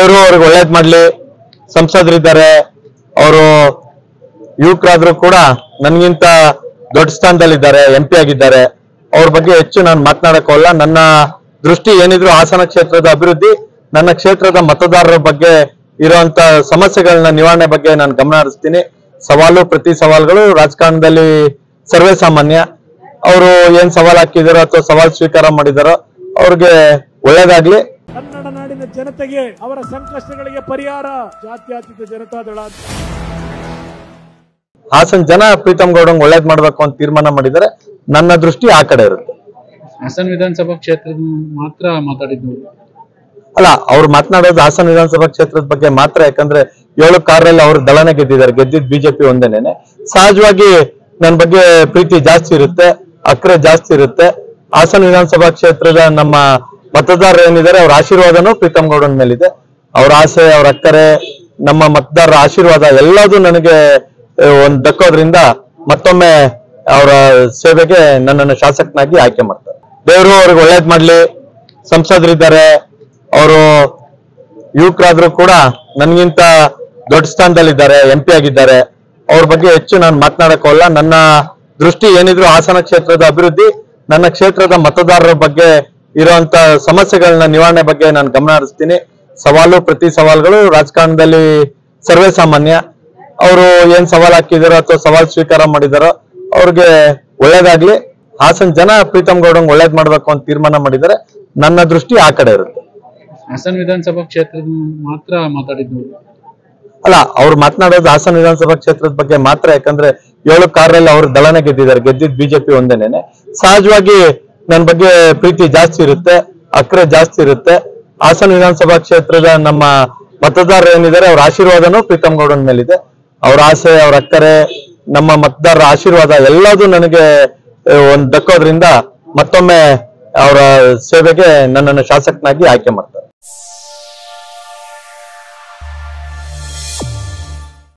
ದೇವರು ಅವ್ರಿಗೆ ಒಳ್ಳೇದ್ ಮಾಡ್ಲಿ ಸಂಸದರಿದ್ದಾರೆ ಅವರು ಯುವಕರಾದ್ರೂ ಕೂಡ ನನ್ಗಿಂತ ದೊಡ್ಡ ಸ್ಥಾನದಲ್ಲಿದ್ದಾರೆ ಎಂ ಪಿ ಆಗಿದ್ದಾರೆ ಅವ್ರ ಬಗ್ಗೆ ಹೆಚ್ಚು ನಾನು ಮಾತನಾಡಕ್ ಹೋಗಲ್ಲ ನನ್ನ ದೃಷ್ಟಿ ಏನಿದ್ರು ಹಾಸನ ಕ್ಷೇತ್ರದ ಅಭಿವೃದ್ಧಿ ನನ್ನ ಕ್ಷೇತ್ರದ ಮತದಾರರ ಬಗ್ಗೆ ಇರುವಂತ ಸಮಸ್ಯೆಗಳನ್ನ ನಿವಾರಣೆ ಬಗ್ಗೆ ನಾನು ಗಮನ ಹರಿಸ್ತೀನಿ ಸವಾಲು ಪ್ರತಿ ಸವಾಲುಗಳು ರಾಜಕಾರಣದಲ್ಲಿ ಸರ್ವೇ ಸಾಮಾನ್ಯ ಅವರು ಏನ್ ಸವಾಲ್ ಹಾಕಿದಾರೋ ಅಥವಾ ಸವಾಲ್ ಸ್ವೀಕಾರ ಮಾಡಿದಾರೋ ಅವ್ರಿಗೆ ಒಳ್ಳೇದಾಗ್ಲಿ ಕನ್ನಡ ನಾಡಿನ ಜನತೆಗೆ ಅವರ ಸಂಕಷ್ಟಗಳಿಗೆ ಪರಿಹಾರ ಜಾತ್ಯತೀತ ಜನತಾದಳ ಅಂತ ಹಾಸನ್ ಜನ ಪ್ರೀತಮ್ ಗೌಡಂಗ್ ಒಳ್ಳೇದ್ ಮಾಡ್ಬೇಕು ಅಂತ ತೀರ್ಮಾನ ಮಾಡಿದ್ದಾರೆ ನನ್ನ ದೃಷ್ಟಿ ಆ ಕಡೆ ಇರುತ್ತೆ ಹಾಸನ ವಿಧಾನಸಭಾ ಕ್ಷೇತ್ರದ ಮಾತ್ರ ಮಾತಾಡಿದ್ದು ಅಲ್ಲ ಅವ್ರು ಮಾತನಾಡೋದು ಹಾಸನ ವಿಧಾನಸಭಾ ಕ್ಷೇತ್ರದ ಬಗ್ಗೆ ಮಾತ್ರ ಯಾಕಂದ್ರೆ ಏಳು ಕಾರಲ್ಲಿ ಅವ್ರು ದಳನೆ ಗೆದ್ದಿದ್ದಾರೆ ಗೆದ್ದಿದ್ ಬಿಜೆಪಿ ಒಂದೇನೇನೆ ಸಹಜವಾಗಿ ನನ್ನ ಬಗ್ಗೆ ಪ್ರೀತಿ ಜಾಸ್ತಿ ಇರುತ್ತೆ ಅಕ್ರೆ ಜಾಸ್ತಿ ಇರುತ್ತೆ ಹಾಸನ ವಿಧಾನಸಭಾ ಕ್ಷೇತ್ರದ ನಮ್ಮ ಮತದಾರರು ಏನಿದ್ದಾರೆ ಅವ್ರ ಆಶೀರ್ವಾದನೂ ಪ್ರೀತಮ್ ಗೌಡನ್ ಮೇಲಿದೆ ಅವ್ರ ಆಸೆ ಅವ್ರ ಅಕ್ಕರೆ ನಮ್ಮ ಮತದಾರರ ಆಶೀರ್ವಾದ ಎಲ್ಲದೂ ನನಗೆ ಆ, ಒಂದ್ ದಕ್ಕೋದ್ರಿಂದ ಮತ್ತೊಮ್ಮೆ ಅವರ ಸೇವೆಗೆ ನನ್ನನ್ನು ಶಾಸಕನಾಗಿ ಆಯ್ಕೆ ಮಾಡ್ತಾರೆ ದೇವರು ಅವ್ರಿಗೆ ಒಳ್ಳೇದ್ ಮಾಡ್ಲಿ ಸಂಸದರಿದ್ದಾರೆ ಅವರು ಯುವಕರಾದ್ರೂ ಕೂಡ ನನ್ಗಿಂತ ದೊಡ್ಡ ಸ್ಥಾನದಲ್ಲಿದ್ದಾರೆ ಎಂ ಪಿ ಆಗಿದ್ದಾರೆ ಅವ್ರ ಬಗ್ಗೆ ಹೆಚ್ಚು ನಾನು ಮಾತನಾಡಕ್ ಹೋಗಲ್ಲ ನನ್ನ ದೃಷ್ಟಿ ಏನಿದ್ರು ಹಾಸನ ಕ್ಷೇತ್ರದ ಅಭಿವೃದ್ಧಿ ನನ್ನ ಕ್ಷೇತ್ರದ ಮತದಾರರ ಬಗ್ಗೆ ಇರುವಂತ ಸಮಸ್ಯೆಗಳನ್ನ ನಿವಾರಣೆ ಬಗ್ಗೆ ನಾನು ಗಮನ ಹರಿಸ್ತೀನಿ ಸವಾಲು ಪ್ರತಿ ಸವಾಲುಗಳು ರಾಜಕಾರಣದಲ್ಲಿ ಸರ್ವೇ ಸಾಮಾನ್ಯ ಅವರು ಏನ್ ಸವಾಲ್ ಹಾಕಿದಾರೋ ಅಥವಾ ಸವಾಲ್ ಸ್ವೀಕಾರ ಮಾಡಿದಾರೋ ಅವ್ರಿಗೆ ಒಳ್ಳೇದಾಗ್ಲಿ ಹಾಸನ್ ಜನ ಪ್ರೀತಮ್ ಗೌಡಂಗ್ ಒಳ್ಳೇದ್ ಮಾಡ್ಬೇಕು ಅಂತ ತೀರ್ಮಾನ ಮಾಡಿದ್ದಾರೆ ನನ್ನ ದೃಷ್ಟಿ ಆ ಕಡೆ ಇರುತ್ತೆ ಹಾಸನ ವಿಧಾನಸಭಾ ಕ್ಷೇತ್ರದ ಮಾತ್ರ ಮಾತಾಡಿದ್ದು ಅಲ್ಲ ಅವ್ರು ಮಾತನಾಡೋದು ಹಾಸನ ವಿಧಾನಸಭಾ ಕ್ಷೇತ್ರದ ಬಗ್ಗೆ ಮಾತ್ರ ಯಾಕಂದ್ರೆ ಏಳು ಕಾರಲ್ಲಿ ಅವ್ರು ದಳನೆ ಗೆದ್ದಿದ್ದಾರೆ ಗೆದ್ದಿದ್ ಬಿಜೆಪಿ ಒಂದೇನೇನೆ ಸಹಜವಾಗಿ ನನ್ನ ಬಗ್ಗೆ ಪ್ರೀತಿ ಜಾಸ್ತಿ ಇರುತ್ತೆ ಅಕ್ರೆ ಜಾಸ್ತಿ ಇರುತ್ತೆ ಹಾಸನ ವಿಧಾನಸಭಾ ಕ್ಷೇತ್ರದ ನಮ್ಮ ಮತದಾರರು ಏನಿದ್ದಾರೆ ಅವ್ರ ಆಶೀರ್ವಾದನೂ ಪ್ರೀತಮ್ ಗೌಡನ್ ಮೇಲಿದೆ ಅವ್ರ ಆಸೆ ಅವ್ರ ಅಕ್ಕರೆ ನಮ್ಮ ಮತದಾರರ ಆಶೀರ್ವಾದ ಎಲ್ಲದೂ ನನಗೆ ಆ, ಒಂದ್ ದಕ್ಕೋದ್ರಿಂದ ಮತ್ತೊಮ್ಮೆ ಅವರ ಸೇವೆಗೆ ನನ್ನನ್ನು ಶಾಸಕನಾಗಿ ಆಯ್ಕೆ ಮಾಡ್ತಾರೆ